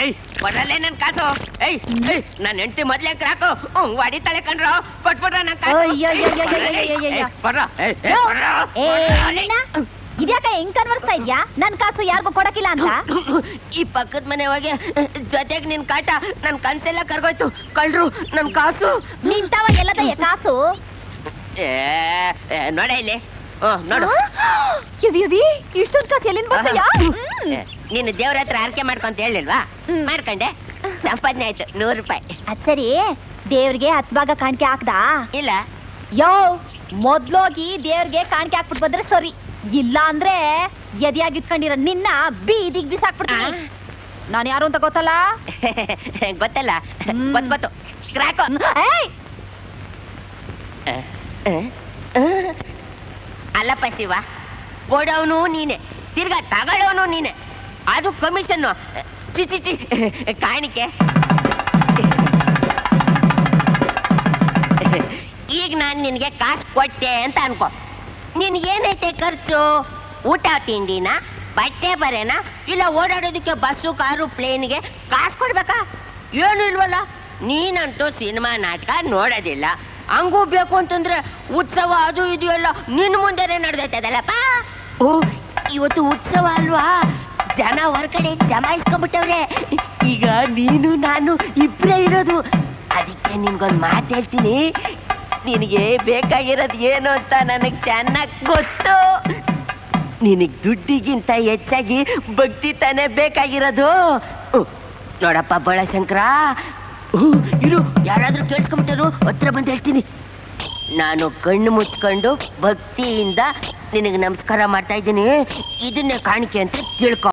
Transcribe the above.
ಏಯ್ ಕೊಡಲೇ ನನ್ ಕಾಸು ಏಯ್ ಏಯ್ ನನ್ನ ಹೆಂಡತಿ ಮೊದ್ಲೇ ಕ್ರಾಕು ಹ್ಮ್, ಹೊಡಿತಾಳೆ ಕಣ್ರೋ ಕೊಟ್ಬಿಡ್ರ ನನ್ ಕಾಸು ಅಯ್ಯಯ್ಯಯ್ಯಯ್ಯಯ್ಯಯ್ಯಯ್ಯ. ಏಯ್, ಕೊಡ್ರೋ, ಏಯ್, ಏಯ್, ಕೊಡ್ರೋ, ಏ ಕೊಡ್ರೋ. ಅಣ್ಣ, ಇದ್ಯಾಕ ಹೆಂಗ್ ಕನ್ವರ್ಸ್ತಾ ಇದ್ಯಾ ನನ್ ಕಾಸು ಯಾರಿಗೂ ಕೊಡಕಿಲ್ಲ ಅಂತ ಈ ಪಕ್ಕದ ಮನೆ ಹೋಗಿ ಜೊತೆಗ್ ನಿನ್ ಕಾಟ ನನ್ ಕನ್ಸೆಲ್ಲ ಕರ್ಗೋಯ್ತು ಕಳ್ರು ನನ್ ಕಾಸು ನಿಂತವ ಎಲ್ಲದಯ್ಯ ಕಾಸು ಏ ಏ, ನೋಡ ಇಲ್ಲಿ ಹ್ಮ್ ನೋಡು ಯವಿ ಯವಿ ಇಷ್ಟೊಂದ್ ಕಾಸು ಎಲ್ಲಿಂದ ಬರ್ತಯ್ಯ ಏ, ನೀನು ದೇವ್ರ ಹತ್ರ ಆರ್ಕೆ ಮಾಡ್ಕೊಂತ ಹೇಳಿಲ್ವಾ ಹ್ಮ್. ಮಾಡ್ಕೊಂಡೆ ಸಂಪಾದನೆ ಆಯ್ತು ನೂರು ರೂಪಾಯಿ ಅದ್ ಸರಿ ದೇವ್ರಿಗೆ ಹತ್ ಭಾಗ ಕಾಣಿಕೆ ಹಾಕ್ದಾ ಇಲ್ಲ ಯೋ ಮೊದ್ಲೋಗಿ ದೇವ್ರಿಗೆ ಕಾಣಿಕೆ ಹಾಕ್ಬಿಟ್ಟು ಬಂದ್ರೆ ಸರಿ ಇಲ್ಲ ಅಂದ್ರೆ ಎದೆಯಾಗಿ ಇಟ್ಕೊಂಡಿರೋ ನಿನ್ನ ಬೀದಿಗ್ ಬಿಸಾಕ್ಬಿಡ್ತೀನಿ ನಾನು ಯಾರು ಅಂತ ಗೊತ್ತಲ್ಲ ಗೊತ್ತಲ್ಲ ಹ್ಮ್. ಗೊತ್ತು ಗೊತ್ತು ಕ್ರಾಕು ಏಯ್ ಅಲ್ಲಪ್ಪ ಶಿವ ಕೊಡೋನು ನೀನೆ ತಿರ್ಗಾ ತಗೊಳ್ಳೋನು ನೀನೆ ಅದು ಕಮಿಷನ್ ಚಿ ಚಿ ಚಿ ಕಾಣಿಕೆ ಈಗ ನಾನು ನಿನಗೆ ಕಾಸು ಕೊಟ್ಟೆ ಅಂತ ಅನ್ಕೋ ನೀನ್ ಏನೈತೆ ಖರ್ಚು ಊಟ ತಿಂಡಿನ ಬಟ್ಟೆ ಬರೇನಾ ಇಲ್ಲ ಓಡಾಡೋದಕ್ಕೆ ಬಸ್ಸು ಕಾರು ಪ್ಲೇನ್ಗೆ ಕಾಸು ಕೊಡ್ಬೇಕಾ ಏನು ಇಲ್ವಲ್ಲ ನೀನಂತೂ ಸಿನಿಮಾ ನಾಟಕ ನೋಡೋದಿಲ್ಲ ಹಂಗೂ ಬೇಕು ಅಂತಂದ್ರೆ ಉತ್ಸವ ಅದು ಇದು ಎಲ್ಲ ನಿನ್ನ ಮುಂದೆನೆ ನಡೆದೈತದಲ್ಲಪ್ಪ ಓ ಇವತ್ತು ಉತ್ಸವ ಅಲ್ವಾ ಜನ ಹೊರಗಡೆ ಜಮಾಯಿಸ್ಕೊಂಡ್ಬಿಟ್ಟವ್ರೆ ಈಗ ನೀನು ನಾನು ಇಬ್ಬರೇ ಇರೋದು ಅದಕ್ಕೆ ನಿನ್ಗೊಂದು ಮಾತು ಹೇಳ್ತೀನಿ ನಿನಗೆ ಬೇಕಾಗಿರೋದು ಏನು ಅಂತ ನನಗೆ ಚೆನ್ನಾಗಿ ಗೊತ್ತು ನಿನಗೆ ದುಡ್ಡಿಗಿಂತ ಹೆಚ್ಚಾಗಿ ಭಕ್ತಿ ತಾನೇ ಬೇಕಾಗಿರೋದು ಹ್ಮ್. ನೋಡಪ್ಪ ಬಳಶಂಕರ ಹ್ಮ್, ಇರು ಯಾರಾದ್ರೂ ಕೇಳಿಸ್ಕೊಂಬಿಟ್ಟರು ಹತ್ರ ಬಂದು ಹೇಳ್ತೀನಿ ನಾನು ಕಣ್ಣು ಮುಚ್ಕೊಂಡು ಭಕ್ತಿಯಿಂದ ನಿನಗೆ ನಮಸ್ಕಾರ ಮಾಡ್ತಾ ಇದ್ದೀನಿ ಇದನ್ನೇ ಕಾಣಿಕೆ ಅಂತ ತಿಳ್ಕೊ